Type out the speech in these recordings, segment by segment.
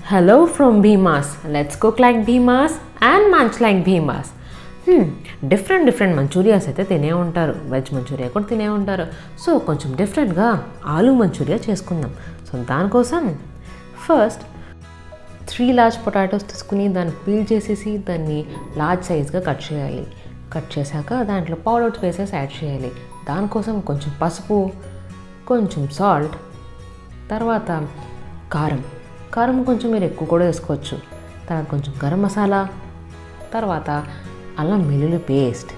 Hello from Bhimas. Let's cook like Bhimas and munch like Bhimas. Different different మంచూరియాస్ అయితే తినే ఉంటారు veg Manchuria కూడా తినే ఉంటారు సో కొంచెం డిఫరెంట్గా ఆలూ మంచూరియా చేసుకుందాం సో దానికోసం ఫస్ట్ త్రీ లార్జ్ పొటాటోస్ తీసుకుని దాన్ని పీల్ చేసేసి దాన్ని లార్జ్ సైజ్గా కట్ చేయాలి కట్ చేశాక దాంట్లో పౌడర్స్ వేసేసి యాడ్ చేయాలి దానికోసం కొంచెం పసుపు కొంచెం సాల్ట్ తర్వాత కారం కారం కొంచెం మీరు ఎక్కువ కూడా వేసుకోవచ్చు తర్వాత కొంచెం గరం మసాలా తర్వాత అల్లం వెల్లుల్లి paste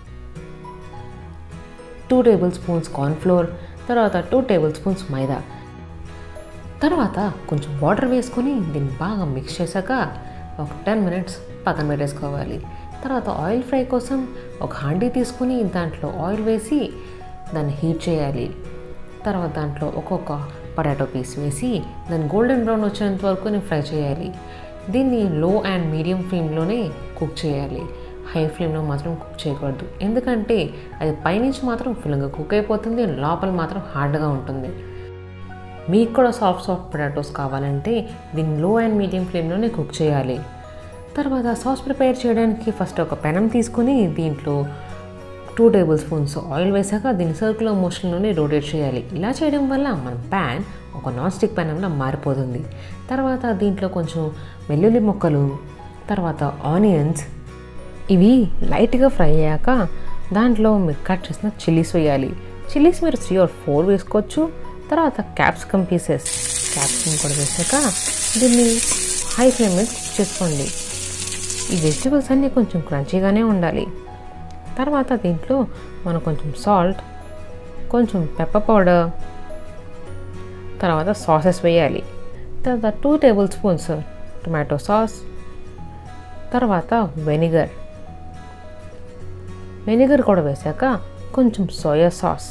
two tablespoons cornflour తర్వాత టూ టేబుల్ స్పూన్స్ మైదా తర్వాత కొంచెం వాటర్ వేసుకొని దీన్ని బాగా మిక్స్ చేశాక ఒక టెన్ మినిట్స్ పక్కన పెట్టేసుకోవాలి తర్వాత ఆయిల్ ఫ్రై కోసం ఒక హండీ తీసుకుని దాంట్లో ఆయిల్ వేసి దాన్ని హీట్ చేయాలి తర్వాత దాంట్లో ఒక్కొక్క పొటాటో పీస్ వేసి దాన్ని గోల్డెన్ బ్రౌన్ వచ్చేంత వరకు నేను ఫ్రై చేయాలి దీన్ని లో అండ్ మీడియం ఫ్లేమ్లోనే కుక్ చేయాలి హై ఫ్లేమ్లో మాత్రం కుక్ చేయకూడదు ఎందుకంటే అది పైనుంచి మాత్రం ఫుల్గా కుక్ అయిపోతుంది లోపల మాత్రం హార్డ్గా ఉంటుంది మీకు కూడా సాఫ్ట్ సాఫ్ట్ పొటాటోస్ కావాలంటే దీన్ని లో అండ్ మీడియం ఫ్లేమ్లోనే కుక్ చేయాలి తర్వాత సాస్ ప్రిపేర్ చేయడానికి ఫస్ట్ ఒక పెనం తీసుకొని దీంట్లో టూ టేబుల్ స్పూన్స్ ఆయిల్ వేసాక దీన్ని సర్కులర్ మోషన్లోనే రొటేట్ చేయాలి ఇలా చేయడం వల్ల మన ప్యాన్ ఒక నాన్ స్టిక్ ప్యాన్లో మారిపోతుంది తర్వాత దీంట్లో కొంచెం వెల్లుల్లి ముక్కలు తర్వాత ఆనియన్స్ ఇవి లైట్గా ఫ్రై అయ్యాక దాంట్లో మీరు కట్ చేసిన చిల్లీస్ వేయాలి చిల్లీస్ మీరు త్రీ ఆర్ ఫోర్ వేసుకోవచ్చు తర్వాత క్యాప్సికమ్ పీసెస్ క్యాప్సికమ్ కూడా వేసాక దీన్ని హై ఫ్లేమ్ మీద కుక్ చేసుకోండి ఈ వెజిటబుల్స్ అన్నీ కొంచెం క్రంచీగానే ఉండాలి తర్వాత దీంట్లో మనం కొంచెం సాల్ట్ కొంచెం పెప్పర్ పౌడర్ తర్వాత సాసెస్ వేయాలి తర్వాత two tablespoons tomato sauce తర్వాత వెనిగర్ వెనిగర్ కూడా వేసాక కొంచెం సోయా సాస్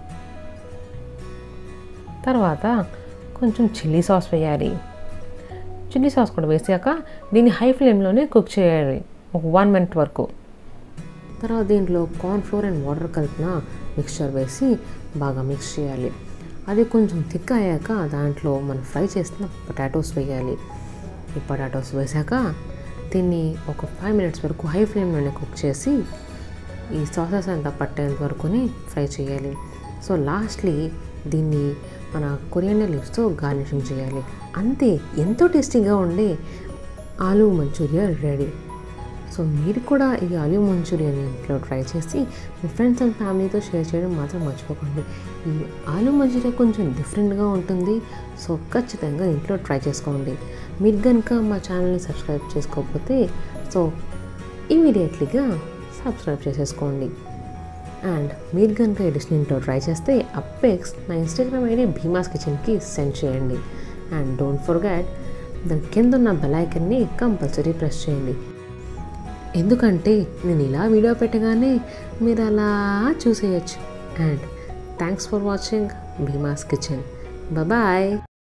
తర్వాత కొంచెం చిల్లీ సాస్ వేయాలి చిల్లీ సాస్ కూడా వేసాక దీన్ని హై ఫ్లేమ్లోనే కుక్ చేయాలి ఒక వన్ మినిట్ వరకు తర్వాత దీంట్లో కార్న్ఫ్లోర్ అండ్ వాటర్ కలిపిన మిక్స్చర్ వేసి బాగా మిక్స్ చేయాలి అది కొంచెం థిక్ అయ్యాక దాంట్లో మనం ఫ్రై చేసిన పొటాటోస్ వేయాలి ఈ పొటాటోస్ వేసాక దీన్ని ఒక ఫైవ్ మినిట్స్ వరకు హై ఫ్లేమ్లోనే కుక్ చేసి ఈ సాసెస్ అంతా పట్టేంత వరకుని ఫ్రై చేయాలి సో లాస్ట్లీ దీన్ని మన కొరియండర్ లీవ్స్తో గార్నిషింగ్ చేయాలి అంతే ఎంతో టేస్టీగా ఉండే ఆలూ మంచూరియా రెడీ సో మీరు కూడా ఈ ఆలూ మంచూరియన్ ఇంట్లో ట్రై చేసి మీ ఫ్రెండ్స్ అండ్ ఫ్యామిలీతో షేర్ చేయడం మాత్రం మర్చిపోకండి ఈ ఆలూ మంచూరియా కొంచెం డిఫరెంట్గా ఉంటుంది సో ఖచ్చితంగా ఇంట్లో ట్రై చేసుకోండి మీరు కనుక మా ఛానల్ని సబ్స్క్రైబ్ చేసుకోకపోతే సో ఇమీడియట్లీగా సబ్స్క్రైబ్ చేసేసుకోండి అండ్ మీరు కనుక ఈ డిష్ ఇంట్లో ట్రై చేస్తే ఆ పిక్స్ నా ఇన్స్టాగ్రామ్ ఐడి భీమాస్ కిచెన్కి సెండ్ చేయండి అండ్ డోంట్ ఫర్గెట్ దాని కింద ఉన్న బెల్ ఐకన్ని కంపల్సరీ ప్రెస్ చేయండి ఎందుకంటే నేను ఇలా వీడియో పెట్టగానే మీరు అలా చూసేయచ్చు and thanks for watching Bhimas kitchen bye